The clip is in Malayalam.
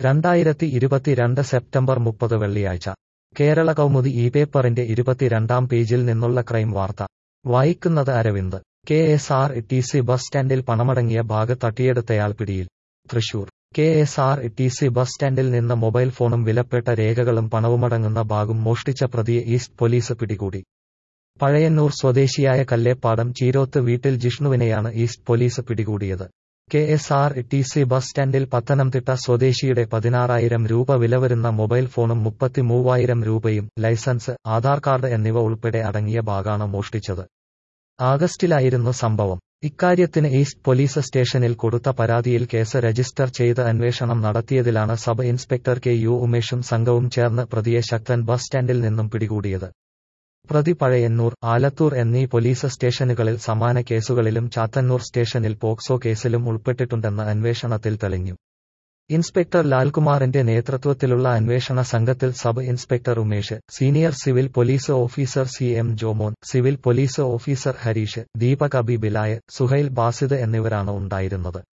രണ്ടായിരത്തി ഇരുപത്തിരണ്ട് സെപ്റ്റംബർ മുപ്പത് വെള്ളിയാഴ്ച കേരള കൗമുദി ഈ പേപ്പറിന്റെ ഇരുപത്തിരണ്ടാം പേജിൽ നിന്നുള്ള ക്രൈം വാർത്ത വായിക്കുന്നത് Aravind K S R T C bus സ്റ്റാൻഡിൽ പണമടങ്ങിയ ബാഗ് തട്ടിയെടുത്തയാൾ പിടിയിൽ Thrissur K S R T C bus സ്റ്റാൻഡിൽ നിന്ന് മൊബൈൽ ഫോണും വിലപ്പെട്ട രേഖകളും പണവുമടങ്ങുന്ന ബാഗും മോഷ്ടിച്ച പ്രതിയെ ഈസ്റ്റ് പോലീസ് പിടികൂടി പഴയന്നൂർ സ്വദേശിയായ കല്ലേപ്പാടം ചീരോത്ത് വീട്ടിൽ ജിഷ്ണുവിനെയാണ് ഈസ്റ്റ് പോലീസ് പിടികൂടിയത് K S R T C bus സ്റ്റാൻഡിൽ പത്തനംതിട്ട സ്വദേശിയുടെ പതിനാറായിരം രൂപ വില വരുന്ന മൊബൈൽ ഫോണും മുപ്പത്തിമൂവായിരം രൂപയും ലൈസൻസ് ആധാർ കാർഡ് എന്നിവ ഉൾപ്പെടെ അടങ്ങിയ ബാഗാണ് മോഷ്ടിച്ചത് ആഗസ്റ്റിലായിരുന്നു സംഭവം ഇക്കാര്യത്തിന് ഈസ്റ്റ് പോലീസ് സ്റ്റേഷനിൽ കൊടുത്ത പരാതിയിൽ കേസ് രജിസ്റ്റർ ചെയ്ത് അന്വേഷണം നടത്തിയതിലാണ് സബ് ഇൻസ്പെക്ടർ കെ യു ഉമേഷും സംഘവും ചേർന്ന് പ്രതിയെ ശക്തൻ ബസ് സ്റ്റാൻഡിൽ നിന്നും പിടികൂടിയത് പ്രതി പഴയന്നൂർ ആലത്തൂർ എന്നീ പോലീസ് സ്റ്റേഷനുകളിൽ സമാന കേസുകളിലും ചാത്തന്നൂർ സ്റ്റേഷനിൽ പോക്സോ കേസിലും ഉൾപ്പെട്ടിട്ടുണ്ടെന്ന് അന്വേഷണത്തിൽ തെളിഞ്ഞു ഇൻസ്പെക്ടർ ലാൽകുമാറിന്റെ നേതൃത്വത്തിലുള്ള അന്വേഷണ സംഘത്തിൽ sub inspector Umesh senior civil police officer C M Jomon civil police officer Harish Deepak Abi Bilai Suhail Basid എന്നിവരാണ് ഉണ്ടായിരുന്നത്